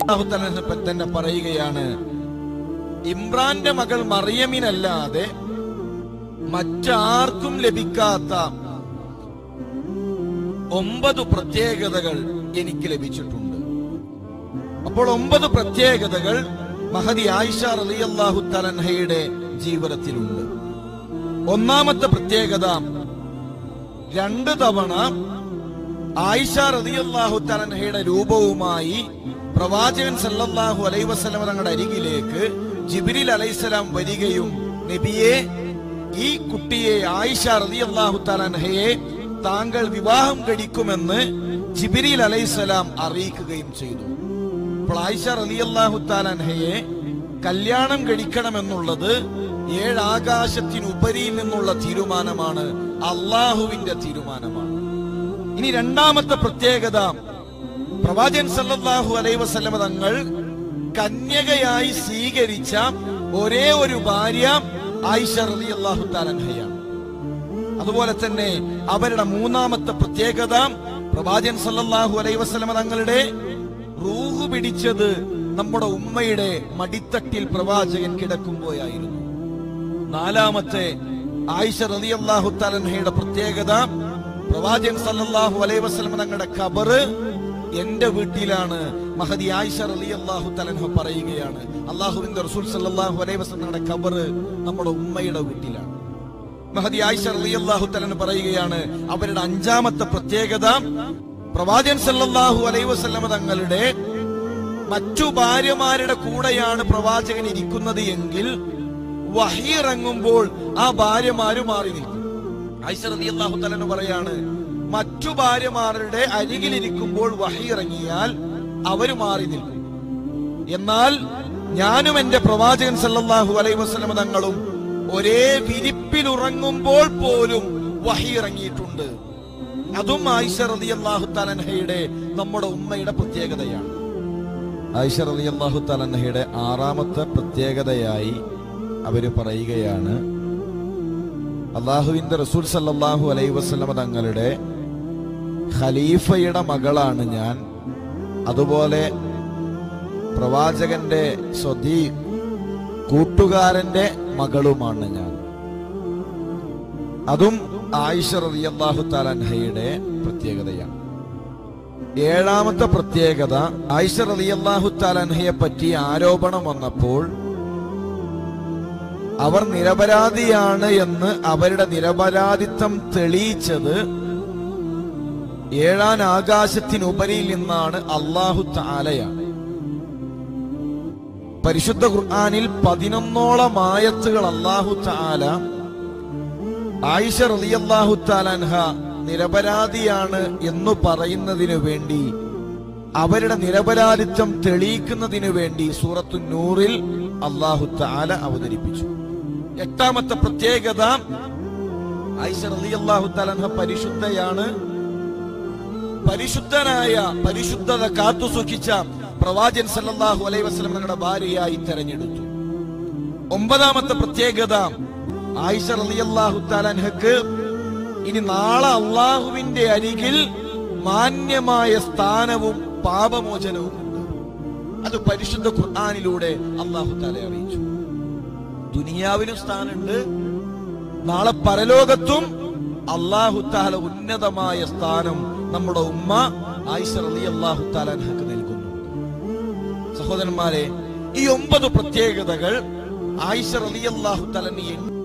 അള്ളാഹു തആല തന്നെ പറയുകയാണ് ഇമ്രാന്റെ മകൾ മറിയമിനല്ലാതെ മറ്റാർക്കും ലഭിക്കാത്ത ഒമ്പത് പ്രത്യേകതകൾ എനിക്ക് ലഭിച്ചിട്ടുണ്ട് അപ്പോൾ ഒമ്പത് പ്രത്യേകതകൾ മഹദി ആയിഷ റളിയല്ലാഹു തലൻഹയുടെ ജീവിതത്തിലുണ്ട് ഒന്നാമത്തെ പ്രത്യേകത രണ്ട് തവണ ആയിഷ റളിയല്ലാഹു തലൻഹയുടെ രൂപവുമായി പ്രവാചകൻ സല്ലല്ലാഹു അലൈഹി വസല്ലം തങ്ങളുടെ അരികിലേക്ക് ജിബ്രീൽ അലൈഹിസ്സലാം വരികയും നബിയെ ഈ കുട്ടിയെ ആയിഷ റളിയല്ലാഹു തലൻഹയെ താങ്കൾ വിവാഹം കഴിക്കുമെന്ന് ജിബ്രീൽ അലൈഹിസ്സലാം അറിയിക്കുകയും ചെയ്തു അപ്പോൾ ആയിഷ റളിയല്ലാഹു തലൻഹയെ കല്യാണം കഴിക്കണമെന്നുള്ളത് ഏഴാകാശത്തിനുപരിയിൽ നിന്നുള്ള തീരുമാനമാണ് അള്ളാഹുവിന്റെ തീരുമാനമാണ് ഇനി രണ്ടാമത്തെ പ്രത്യേകത പ്രവാചകൻ സല്ലല്ലാഹു അലൈഹി വസല്ലമ തങ്ങൾ കന്യകയായി സ്വീകരിച്ച ഒരേ ഒരു ഭാര്യ ആയിഷ റളിയല്ലാഹു തആലഹയാണ് അതുപോലെ തന്നെ അവരുടെ മൂന്നാമത്തെ പ്രത്യേകത പ്രവാചകൻ സല്ലല്ലാഹു അലൈഹി വസല്ലമ തങ്ങളുടെ റൂഹ് പിടിച്ചത് നമ്മുടെ ഉമ്മയുടെ മടിത്തട്ടിൽ പ്രവാചകൻ കിടക്കുമ്പോഴായിരുന്നു നാലാമത്തെ ആയിഷ റളിയല്ലാഹു തആലഹയുടെ പ്രത്യേകത പ്രവാചകൻ സല്ലല്ലാഹു അലൈഹി വസല്ലം തങ്ങളുടെ ഖബറ് എന്റെ വീട്ടിലാണ് മഹദി ആയിഷ റളിയല്ലാഹു തആലഹ പറയുകയാണ് അള്ളാഹുവിന്റെ റസൂൽ സല്ലല്ലാഹു അലൈഹി വസല്ലം തങ്ങളുടെ ഖബറ് നമ്മുടെ ഉമ്മയുടെ വീട്ടിലാണ് മഹദി ആയിഷ റളിയല്ലാഹു തആല പറയുകയാണ് അവരുടെ അഞ്ചാമത്തെ പ്രത്യേകത പ്രവാചകൻ സല്ലല്ലാഹു അലൈഹി വസല്ലം തങ്ങളുടെ മറ്റു ഭാര്യമാരുടെ കൂടെയാണ് പ്രവാചകൻ ഇരിക്കുന്നത് എങ്കിൽ വഹി ഇറങ്ങുമ്പോൾ ആ ഭാര്യമാര് മാറി നിൽക്കും ആയിഷ റളിയല്ലാഹു തആല പറയാണ് മറ്റു ഭാര്യമാരുടെ അരികിലിരിക്കുമ്പോൾ വഹി ഇറങ്ങിയാൽ അവര് മാറി നിൽക്കും എന്നാൽ ഞാനും എന്റെ പ്രവാചകൻ സല്ലല്ലാഹു അലൈഹി വസല്ലം തങ്ങളും ഒരേ വിരിപ്പിൽ ഉറങ്ങുമ്പോൾ പോലും വഹി ഇറങ്ങിയിട്ടുണ്ട് അതും ആയിഷ റളിയല്ലാഹു തആലയുടെ നമ്മുടെ ഉമ്മയുടെ പ്രത്യേകതയാണ് ആയിഷ റളിയല്ലാഹു തആലയുടെ ആറാമത്തെ പ്രത്യേകതയായി അവര് പറയുകയാണ് അള്ളാഹുവിന്റെ റസൂൽ സല്ലല്ലാഹു അലൈഹി വസല്ലമ തങ്ങളുടെ ഖലീഫയുടെ മകളാണ് ഞാൻ അതുപോലെ പ്രവാചകന്റെ സ്വദീ കൂട്ടുകാരന്റെ മകളുമാണ് ഞാൻ അതും ആയിഷ റളിയല്ലാഹു തആലയുടെ പ്രത്യേകതയാണ് ഏഴാമത്തെ പ്രത്യേകത ആയിഷ റളിയല്ലാഹു തആലയെ പറ്റി ആരോപണം വന്നപ്പോൾ അവർ നിരപരാധിയാണ് എന്ന് അവരുടെ നിരപരാധിത്വം തെളിയിച്ചത് ഏഴാൻ ആകാശത്തിനുപരിയിൽ നിന്നാണ് അള്ളാഹു താലയാണ് പരിശുദ്ധ ഖുർആനിൽ പതിനൊന്നോളം ആയത്തുകൾ അള്ളാഹു താല ആയിഷ റളിയല്ലാഹു താലൻഹ നിരപരാധിയാണ് എന്ന് പറയുന്നതിനു വേണ്ടി അവരുടെ നിരപരാധിത്വം തെളിയിക്കുന്നതിനു വേണ്ടി സൂറത്തു നൂറിൽ അള്ളാഹു താല അവതരിപ്പിച്ചു എട്ടാമത്തെ പ്രത്യേകത ആയിഷ റളിയല്ലാഹു താലൻഹ പരിശുദ്ധയാണ് പരിശുദ്ധനായ പരിശുദ്ധത കാത്തു സൂക്ഷിച്ച പ്രവാചകൻ സല്ലല്ലാഹു അലൈഹി വസല്ലം തങ്ങളുടെ ഭാര്യയായി തെരഞ്ഞെടുത്തു ഒമ്പതാമത്തെ പ്രത്യേകത ആയിഷ റളിയല്ലാഹു തആലഹക്ക് ഇനി നാളെ അള്ളാഹുവിന്റെ അരികിൽ മാന്യമായ സ്ഥാനവും പാപമോചനവും ഉണ്ട് അത് പരിശുദ്ധ ഖുർആനിലൂടെ അള്ളാഹു താല അറിയിച്ചു ദുനിയാവിനും സ്ഥാനമുണ്ട് നാളെ പരലോകത്തും അള്ളാഹു താല ഉന്നതമായ സ്ഥാനം നമ്മുടെ ഉമ്മ ആയിഷ റളിയല്ലാഹു തആലഹക്ക് നൽകുന്നു സഹോദരന്മാരെ ഈ ഒമ്പത് പ്രത്യേകതകൾ ആയിഷ റളിയല്ലാഹു തആല